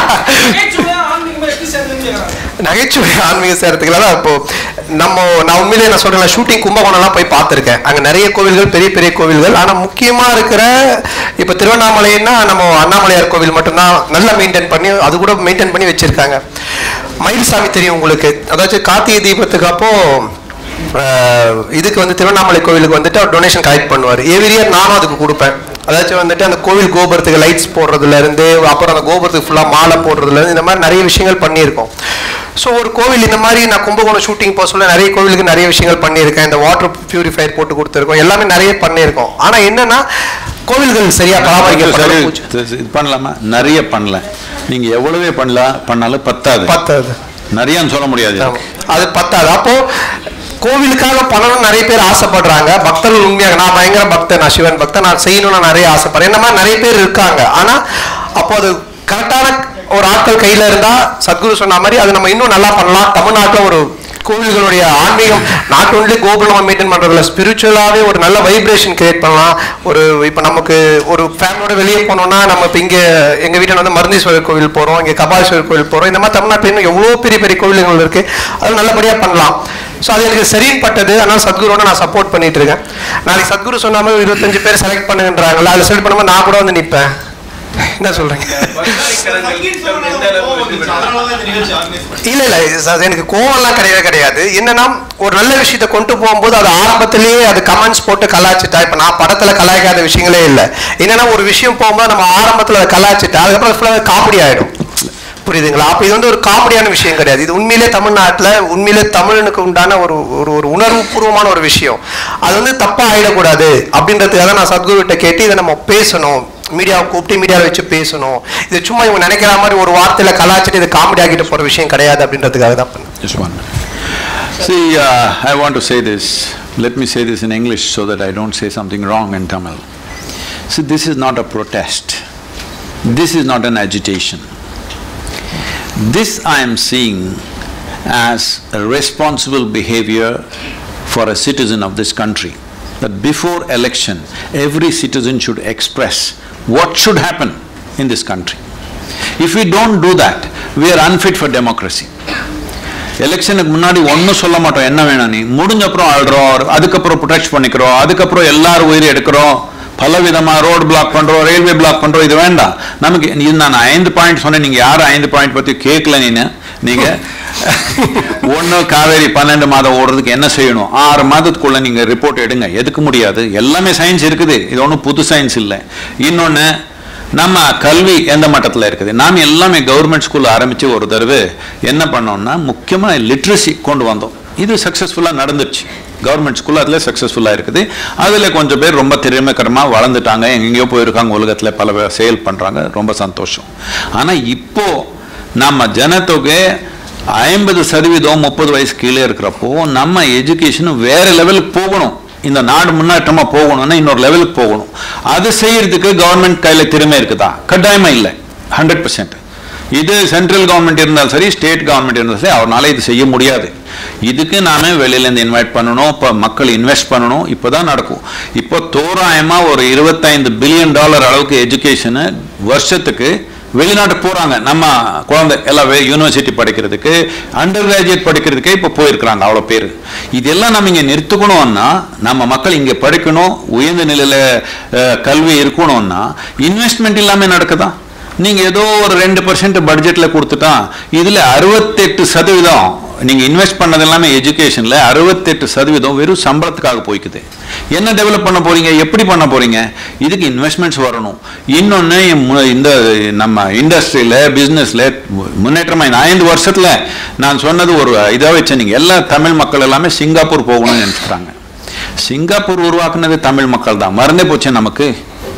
நகைச்சுவையா ஆன்மீகமா எப்படி சேர்ந்துன்னு கேக்குறாங்க நகைச்சுவை ஆன்மீக சேரத்துக்குலாம் தான் இப்போ நம்ம நான் உண்மையிலேயே நான் சொல்றேன் ஷூட்டிங் கும்பகோணம்லாம் போய் பார்த்துருக்கேன் அங்கே நிறைய கோவில்கள் பெரிய பெரிய கோவில்கள் ஆனால் முக்கியமாக இருக்கிற இப்போ திருவண்ணாமலைன்னா நம்ம அண்ணாமலையார் கோவில் மட்டும்தான் நல்லா மெயின்டைன் பண்ணி அது கூட மெயின்டைன் பண்ணி வச்சிருக்காங்க மயில்சாமி தெரியும் உங்களுக்கு அதாச்சும் கார்த்திகை தீபத்துக்கு அப்போ ஆஹ், இதுக்கு வந்து திருவண்ணாமலை கோவிலுக்கு வந்துட்டு அவர் டொனேஷன் கலெக்ட் பண்ணுவார் எவ்ரி இயர் நானும் அதுக்கு கொடுப்பேன் அதாச்சும் வந்துட்டு அந்த கோவில் கோபுரத்துக்கு லைட்ஸ் போடுறதுல இருந்து அப்புறம் அந்த கோபுரத்துக்கு ஃபுல்லாக மாலை போடுறதுல இருந்து இந்த மாதிரி நிறைய விஷயங்கள் பண்ணியிருக்கோம் ஸோ ஒரு கோவில் இந்த மாதிரி நான் கும்பகோணம் ஷூட்டிங் போக சொல்ல நிறைய கோவிலுக்கு நிறைய விஷயங்கள் பண்ணியிருக்கேன் இந்த வாட்டர் பியூரிஃபையர் போட்டு கொடுத்துருக்கோம் எல்லாமே நிறைய பண்ணியிருக்கோம் ஆனால் என்னன்னா கோவில்கள் சரியா சரி, பராமரிக்கப்படல இது பண்ணலாமா நிறைய பண்ணல நீங்க எவ்வளவே பண்ணலாம் பண்ணாலும் பத்தாது பத்தாது நிறையன்னு சொல்ல முடியாது ஆமா. அது பத்தாது அப்போ கோவிலுக்காக பண்ணணும்னு நிறைய பேர் ஆசைப்படுறாங்க பக்தர்கள் உண்மையாக நான் பயங்கர பக்தன் நான் சிவன் பக்தன் நான் செய்யணும்னு நான் நிறைய ஆசைப்படுறேன் இந்த மாதிரி நிறைய பேர் இருக்காங்க ஆனா அப்போ அது கரெக்டான ஒரு ஆட்கள் கையில இருந்தா சத்குரு சொன்ன மாதிரி அது நம்ம இன்னும் நல்லா பண்ணலாம் தமிழ்நாட்டுல ஒரு கோவில்களுடைய ஆன்மீகம் நாட் ஒன்லி கோகுல் நம்ம மெயின்டைன் பண்றதுல ஸ்பிரிச்சுவலாவே ஒரு நல்ல வைப்ரேஷன் கிரியேட் பண்ணலாம் ஒரு இப்போ நமக்கு ஒரு ஃபேமிலியோட வெளியே போனோம்னா நம்ம இப்போ இங்கே எங்கள் வீட்டில் வந்து மருந்தீஸ்வரர் கோவில் போகிறோம் இங்கே கபாலீஸ்வரர் கோவில் போகிறோம் இந்த மாதிரி தமிழ்நாட்டில் இன்னும் எவ்வளோ பெரிய பெரிய கோவில்கள் இருக்கு அது நல்லபடியாக பண்ணலாம் ஸோ அது எனக்கு சரின்னு பட்டது அதனால் சத்குருவோட நான் சப்போர்ட் பண்ணிட்டு இருக்கேன் நாளைக்கு சத்குரு சொன்ன மாதிரி ஒரு இருபத்தஞ்சு பேர் செலக்ட் பண்ணுங்கன்றாங்களா அதில் செலக்ட் பண்ணும்போது நான் கூட வந்து நிற்பேன் என்ன சொல்றீங்க இல்ல இல்ல இது ச- எனக்கு கோவம்லாம் கிடையவே கிடையாது என்னன்னா ஒரு நல்ல விஷயத்தை கொண்டு போகும்போது அது ஆரம்பத்திலேயே அது கமெண்ட்ஸ் போட்டு கலாச்சிட்டா இப்ப நான் படத்துல கலாய்க்காத விஷயங்களே இல்ல என்னன்னா ஒரு விஷயம் போகும்போது நம்ம ஆரம்பத்துல அதை கலாச்சிட்டா அதுக்கப்புறம் ஃபுல்லாக காமெடி ஆயிடும் புரியுதுங்களா அப்ப இது வந்து ஒரு காமெடியான விஷயம் கிடையாது இது உண்மையிலே தமிழ்நாட்டுல உண்மையிலே தமிழனுக்கு உண்டான ஒரு ஒரு ஒரு உணர்வு பூர்வமான ஒரு விஷயம் அது வந்து தப்பா ஆயிடக்கூடாது அப்படின்றதுக்காக நான் சத்குருகிட்ட கேட்டு இதை நம்ம பேசணும் மீடியாவை கூப்பிட்டு மீடியாவில் வச்சு பேசணும் இது சும்மா இவங்க நினைக்கிற மாதிரி ஒரு வார்த்தையில கலாச்சிட்டு இது காமெடி ஆக்கிட்டு போற விஷயம் கிடையாது அப்படின்றதுக்காக தான் பண்ணேன் Just one. See, uh, I want to say this. Let me say this in English so that I don't say something wrong in Tamil. See, this is not a protest. This is not an agitation. This I am seeing as a responsible behavior for a citizen of this country. That before election, every citizen should express what should happen in this country. If we don't do that, we are unfit for democracy. எலெக்ஷனுக்கு முன்னாடி ஒன்றும் சொல்ல மாட்டோம் என்ன வேணும் நீ முடிஞ்ச அப்புறம் ஆடுறோம் அதுக்கப்புறம் ப்ரொடெக்ட் பண்ணிக்கிறோம் அதுக்கப்புறம் எல்லாரும் உயிர் எடுக்கிறோம் பல விதமா ரோடு பிளாக் பண்றோம் ரயில்வே பிளாக் பண்றோம் இது வேண்டாம் நமக்கு இது நான் ஐந்து பாயிண்ட் சொன்னேன் நீங்க யாரும் ஐந்து பாயிண்ட் பத்தி கேட்கல நீங்க நீங்க ஒண்ணு காவேரி பன்னெண்டு மாதம் ஓடுறதுக்கு என்ன செய்யணும் ஆறு மாதத்துக்குள்ள நீங்க ரிப்போர்ட் எடுங்க எதுக்கு முடியாது எல்லாமே சயின்ஸ் இருக்குது இது ஒன்றும் புது சயின்ஸ் இல்லை இன்னொன்னு நம்ம கல்வி எந்த மட்டத்தில் இருக்குது நாம் எல்லாமே கவர்மெண்ட் ஸ்கூல் ஆரம்பித்து ஒரு தடவை என்ன பண்ணோம்னா முக்கியமாக லிட்ரஸி கொண்டு வந்தோம் இது சக்ஸஸ்ஃபுல்லாக நடந்துச்சு கவர்மெண்ட் ஸ்கூல் அதில் சக்ஸஸ்ஃபுல்லாக இருக்குது அதில் கொஞ்சம் பேர் ரொம்ப திறமைக்கரமாக வளர்ந்துட்டாங்க எங்கெங்கேயோ போயிருக்காங்க உலகத்தில் பல பேர் செயல் பண்ணுறாங்க ரொம்ப சந்தோஷம் ஆனால் இப்போ நம்ம ஜனத்தொகை ஐம்பது சதவீதம் முப்பது வயசு கீழே இருக்கிறப்போ நம்ம எஜுகேஷன் வேற லெவலுக்கு போகணும் இந்த நாடு முன்னேற்றமா போகணும்னா இன்னொரு லெவலுக்கு போகணும் அது செய்யறதுக்கு கவர்மெண்ட் கையில திறமை இருக்குதா கட்டாயமா இல்லை ஹண்ட்ரட் பர்சன்ட் இது சென்ட்ரல் கவர்மெண்ட் இருந்தாலும் சரி ஸ்டேட் கவர்மெண்ட் இருந்தாலும் சரி அவரால் இது செய்ய முடியாது இதுக்கு நாம வெளியிலேருந்து இன்வைட் பண்ணணும் இப்போ மக்கள் இன்வெஸ்ட் பண்ணணும் இப்போ தான் நடக்கும் இப்போ தோராயமாக ஒரு இருபத்தைந்து பில்லியன் டாலர் அளவுக்கு எஜுகேஷனு வருஷத்துக்கு வெளிநாட்டுக்கு போறாங்க நம்ம குழந்தை எல்லாம் யூனிவர்சிட்டி படிக்கிறதுக்கு அண்டர் கிராஜுவேட் படிக்கிறதுக்கே இப்போ போயிருக்கிறாங்க அவ்வளோ பேர் இதெல்லாம் நம்ம இங்கே நிறுத்துக்கணும்னா நம்ம மக்கள் இங்கே படிக்கணும் உயர்ந்த நிலையில் அஹ், கல்வி இருக்கணும்னா இன்வெஸ்ட்மெண்ட் இல்லாமல் நடக்குதா நீங்க ஏதோ ஒரு ரெண்டு பர்சன்ட் பட்ஜெட்ல கொடுத்துட்டா இதுல அறுபத்தெட்டு சதவீதம் நீங்க இன்வெஸ்ட் பண்ணது எல்லாமே எஜுகேஷன்ல அறுபத்தெட்டு சதவீதம் வெறும் சம்பளத்துக்காக போய்க்குது என்ன டெவலப் பண்ண போறீங்க எப்படி பண்ண போறீங்க இதுக்கு இன்வெஸ்ட்மெண்ட்ஸ் வரணும் இன்னொன்னு மு- இந்த நம்ம இண்டஸ்ட்ரியில பிசினஸ்ல முன்னேற்றமா இந்த ஐந்து வருஷத்துல நான் சொன்னது ஒரு இதாக வச்சேன் நீங்க எல்லா தமிழ் மக்கள் எல்லாமே சிங்கப்பூர் போகணும்னு நினைச்சுக்கிறாங்க சிங்கப்பூர் உருவாக்குனது தமிழ் மக்கள் தான் மறந்தே போச்சு நமக்கு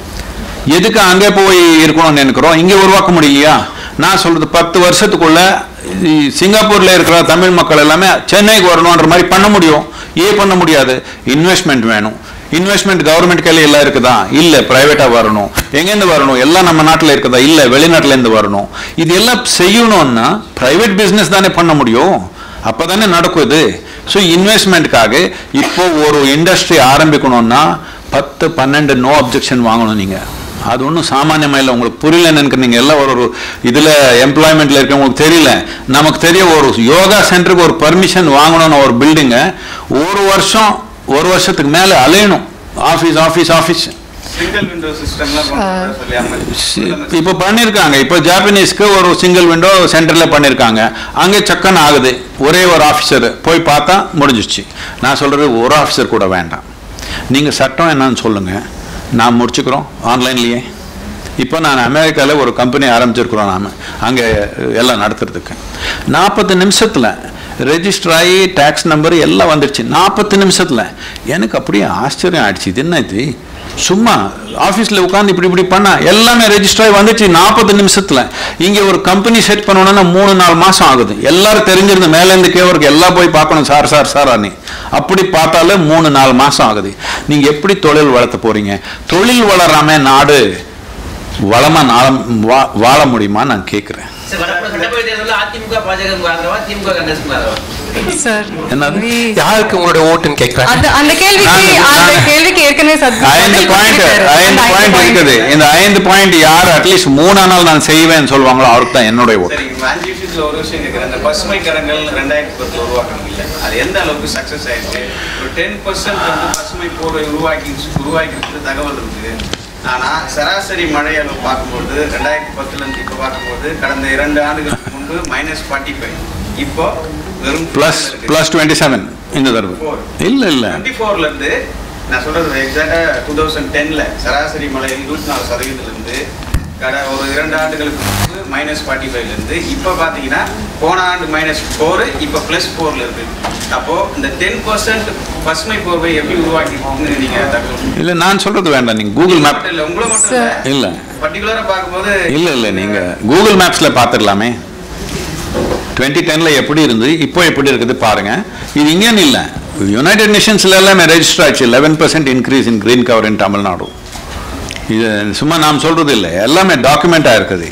எதுக்கு அங்கே போய் இருக்கணும்னு நினைக்கிறோம் இங்கே உருவாக்க முடியலையா நான் சொல்றது பத்து வருஷத்துக்குள்ள இ- சிங்கப்பூர்ல இருக்கிற தமிழ் மக்கள் எல்லாமே சென்னைக்கு வரணுன்ற மாதிரி பண்ண முடியும் ஏன் பண்ண முடியாது இன்வெஸ்ட்மெண்ட் வேணும் இன்வெஸ்ட்மெண்ட் கவர்மெண்ட் கையில எல்லாம் இருக்குதா இல்ல பிரைவேட்டா வரணும் எங்கேருந்து வரணும் எல்லாம் நம்ம நாட்டுல இருக்குதா இல்ல வெளிநாட்டுல இருந்து வரணும் இது எல்லாம் செய்யணும்னா பிரைவேட் பிசினஸ் தானே பண்ண முடியும் அப்பதானே நடக்கும் இது ஸோ இன்வெஸ்ட்மெண்ட்காக இப்போ ஒரு இண்டஸ்ட்ரி ஆரம்பிக்கணும்னா பத்து பன்னெண்டு நோ அப்ஜெக்ஷன் வாங்கணும் நீங்க அது ஒன்றும் சாமானியமாக இல்லை உங்களுக்கு புரியலன்னு எனக்கு நீங்கள் எல்லாம் ஒரு ஒரு இதில் எம்ப்ளாய்மெண்ட்டில் இருக்கவங்களுக்கு தெரியல நமக்கு தெரிய ஒரு யோகா சென்டருக்கு ஒரு பர்மிஷன் வாங்கணும்னு ஒரு பில்டிங்கை ஒரு வருஷம் ஒரு வருஷத்துக்கு மேலே அலையணும் office office office single window சிஸ்டம்லாம் கொண்டு வர சொல்லி அம்மா இப்போ பண்ணியிருக்காங்க இப்போ ஜாப்பனீஸ்க்கு ஒரு சிங்கிள் விண்டோ சென்டரில் பண்ணியிருக்காங்க அங்கே சக்கன் ஆகுது ஒரே ஒரு ஆஃபீஸர் போய் பார்த்தா முடிஞ்சிச்சு நான் சொல்கிறது ஒரு ஆஃபீஸர் கூட வேண்டாம் நீங்கள் சட்டம் என்னன்னு சொல்லுங்கள் நான் முடிச்சுக்கிறோம் ஆன்லைன்லேயே இப்போ நான் அமெரிக்காவில் ஒரு கம்பெனி ஆரம்பிச்சிருக்கிறோம் நாம் அங்கே எல்லாம் நடத்துறதுக்கு நாற்பது நிமிஷத்தில் ரெஜிஸ்டர் ஆகி டேக்ஸ் நம்பர் எல்லாம் வந்துடுச்சு நாற்பது நிமிஷத்தில் எனக்கு அப்படியே ஆச்சரியம் ஆயிடுச்சு இது என்ன இது சும்மா ஆஃபீஸில் உட்காந்து இப்படி இப்படி பண்ணா எல்லாமே ரெஜிஸ்டர் ஆகி வந்துச்சு நாற்பது நிமிஷத்தில் இங்கே ஒரு கம்பெனி செட் பண்ணணும்னா மூணு நாலு மாதம் ஆகுது எல்லாரும் தெரிஞ்சிருந்து மேலேருந்து கேவருக்கு எல்லாம் போய் பார்க்கணும் சார் சார் சார் அண்ணி அப்படி பார்த்தாலே மூணு நாலு மாதம் ஆகுது நீங்கள் எப்படி தொழில் வளர்த்த போறீங்க தொழில் வளராம நாடு வளமா நாளம் வா- வாழ முடியுமா நான் கேட்குறேன் சார் வரப்போற சட்டப்பேரவை தேர்தலில் அதிமுக பாஜக ஆதரவா திமுக காங்கிரஸ் ஆதரவா சார் என்னது? we- யாருக்கு உங்களுடைய ஓட்டுன்னு கேட்குறேன் அந்த அந்த கேள்விக்கு நான்- அந்த நான்- கேள்விக்கு ஏற்கனவே சத்- ஐந்து பதில் பாயிண்ட் கொடுத்துட்டாரு. ஐந்து அந்த பாயிண்ட் point. இருக்குது இந்த ஐந்து பாயிண்ட் யார் அட்லீஸ்ட் மூணா நாள் நான் செய்வேன்னு சொல்லுவாங்களோ அவருக்கு தான் என்னுடைய ஓட்டு சரி இந்த அஞ்சு விஷயத்துல ஒரு விஷயம் கேட்குறேன் இந்த பசுமை கரங்கள் ரெண்டாயிரத்தி பத்தில் உருவாக்கணும் இல்லை அது எந்த அளவுக்கு சக்ஸஸ் ஆயிடுச்சு ஒரு டென் பர்சன்ட் வந்து பசுமை போர்வை உருவாக்கி உருவாக்கிட்டு தகவல் இருக்குது ஆனால் சராசரி மழை அளவு பார்க்கும்போது ரெண்டாயிரத்தி பத்துலேருந்து இப்போ பார்க்கும்போது கடந்த இரண்டு ஆண்டுகளுக்கு முன்பு மைனஸ் ஃபார்ட்டி ஃபைவ் இப்போ வெறும் பிளஸ் பிளஸ் டுவெண்ட்டி செவன் இந்த தடவை இல்லை இல்லை டுவெண்ட்டி ஃபோர்லேருந்து நான் சொல்கிறது எக்ஸாக்டாக டூ தௌசண்ட் டெனில் சராசரி மழை இருபத்தி நாலு சதவீதத்துலேருந்து கடை ஒரு இரண்டு ஆண்டுகளுக்கு முன்பு மைனஸ் ஃபார்ட்டி ஃபைவ்லேருந்து இப்போ பார்த்தீங்கன்னா போன ஆண்டு மைனஸ் ஃபோரு இப்போ ப்ளஸ் ஃபோரில் இருக்குது அப்போது இந்த டென் பர்சன்ட் பசுமை போர்வை எப்படி உருவாக்கிருக்குன்னு நீங்கள் தகவல் இல்லை நான் சொல்றது வேண்டாம் நீங்கள் கூகுள் மேப் மட்டும் இல்லை உங்களை மட்டும் Sir. இல்லை இல்லை பர்டிகுலராக பார்க்கும்போது இல்லை இல்லை நீங்கள் கூகுள் மேப்ஸில் பார்த்துடலாமே டுவெண்ட்டி டெனில் எப்படி இருந்து இப்போ எப்படி இருக்குது பாருங்க இது இங்கேன்னு இல்லை யுனைடெட் நேஷன்ஸ்ல எல்லாமே ரெஜிஸ்டர் ஆச்சு eleven percent increase in green cover in Tamil Nadu இது சும்மா நாம் சொல்றது இல்லை எல்லாமே டாக்குமெண்ட்டாக இருக்குது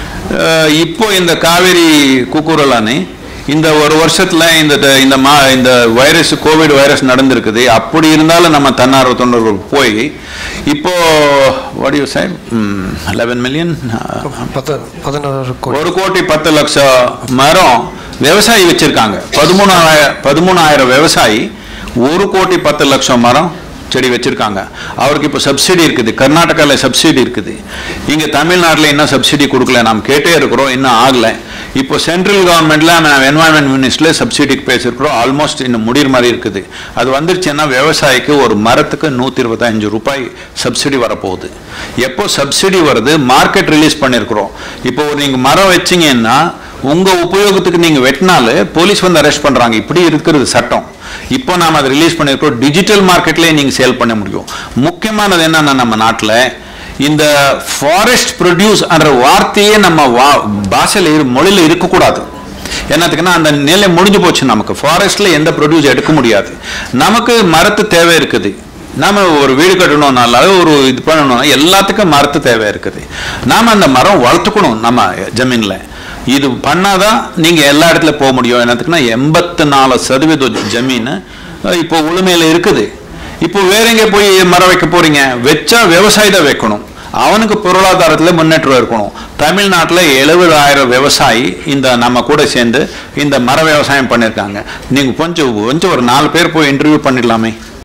அஹ் இப்போ இந்த காவேரி கூக்குரலானே இந்த ஒரு வருஷத்துல இந்த ட- இந்த மா இந்த வைரஸ் கோவிட் வைரஸ் நடந்திருக்குது அப்படி இருந்தாலும் நம்ம தன்னார்வ தொண்டர்கள் போய் இப்போ what you said eleven million பத்து பதினோரு கோடி ஒரு கோடி பத்து லட்சம் மரம் விவசாயி வச்சிருக்காங்க பதிமூணாயிரம் பதிமூணாயிரம் விவசாயி ஒரு கோடி பத்து லட்சம் மரம் செடி வச்சிருக்காங்க அவருக்கு இப்போ சப்சிடி இருக்குது கர்நாடகாவில் சப்சிடி இருக்குது இங்கே தமிழ்நாட்டில் இன்னும் சப்சிடி கொடுக்கல நாம் கேட்டே இருக்கிறோம் இன்னும் ஆகலை இப்போ சென்ட்ரல் கவர்மெண்ட்ல நம்ம என்வாயன்மெண்ட் மினிஸ்டரில் சப்சிடிக்கு பேசியிருக்கிறோம் ஆல்மோஸ்ட் இன்னும் முடிகிற மாதிரி இருக்குது அது வந்துருச்சுன்னா விவசாயிக்கு ஒரு மரத்துக்கு நூற்றி இருபத்தஞ்சு ரூபாய் சப்சிடி வரப்போகுது எப்போ சப்சிடி வருது மார்க்கெட் ரிலீஸ் பண்ணியிருக்கிறோம் இப்போ ஒரு நீங்கள் மரம் வச்சீங்கன்னா உங்க உபயோகத்துக்கு நீங்க வெட்டினாலே போலீஸ் வந்து அரெஸ்ட் பண்றாங்க இப்படி இருக்கிறது சட்டம் இப்போ நாம அதை ரிலீஸ் பண்ணியிருக்கோம் டிஜிட்டல் மார்க்கெட்லயே நீங்க சேல் பண்ண முடியும் முக்கியமானது என்னன்னா நம்ம நாட்டுல இந்த ஃபாரஸ்ட் ப்ரொடியூஸ் என்ற வார்த்தையே நம்ம வா பாஷையில் இரு மொழியில் இருக்கக்கூடாது என்னத்துக்குன்னா அந்த நிலை முடிஞ்சு போச்சு நமக்கு ஃபாரஸ்ட்ல எந்த ப்ரொடியூஸ் எடுக்க முடியாது நமக்கு மரத்து தேவை இருக்குது நாம ஒரு வீடு கட்டணும்னால ஒரு இது பண்ணணும்னா எல்லாத்துக்கும் மரத்து தேவை இருக்குது நாம அந்த மரம் வளர்த்துக்கணும் நம்ம ஜமீன்ல இது பண்ணாதான் நீங்க எல்லா இடத்துல போக முடியும் என்னத்துக்குன்னா எண்பத்தி நாலு சதவீத ஜமீன் அஹ், இப்போ உளுமையில இருக்குது இப்போ வேற எங்க போய் மரம் வைக்க போறீங்க வச்சா விவசாயி தான் வைக்கணும் அவனுக்கு பொருளாதாரத்துல முன்னேற்றம் இருக்கணும் தமிழ்நாட்டுல எழுபதாயிரம் விவசாயி இந்த நம்ம கூட சேர்ந்து இந்த மர விவசாயம் பண்ணியிருக்காங்க நீங்க கொஞ்சம் கொஞ்சம் ஒரு நாலு பேர் போய் இன்டர்வியூ பண்ணிடலாமே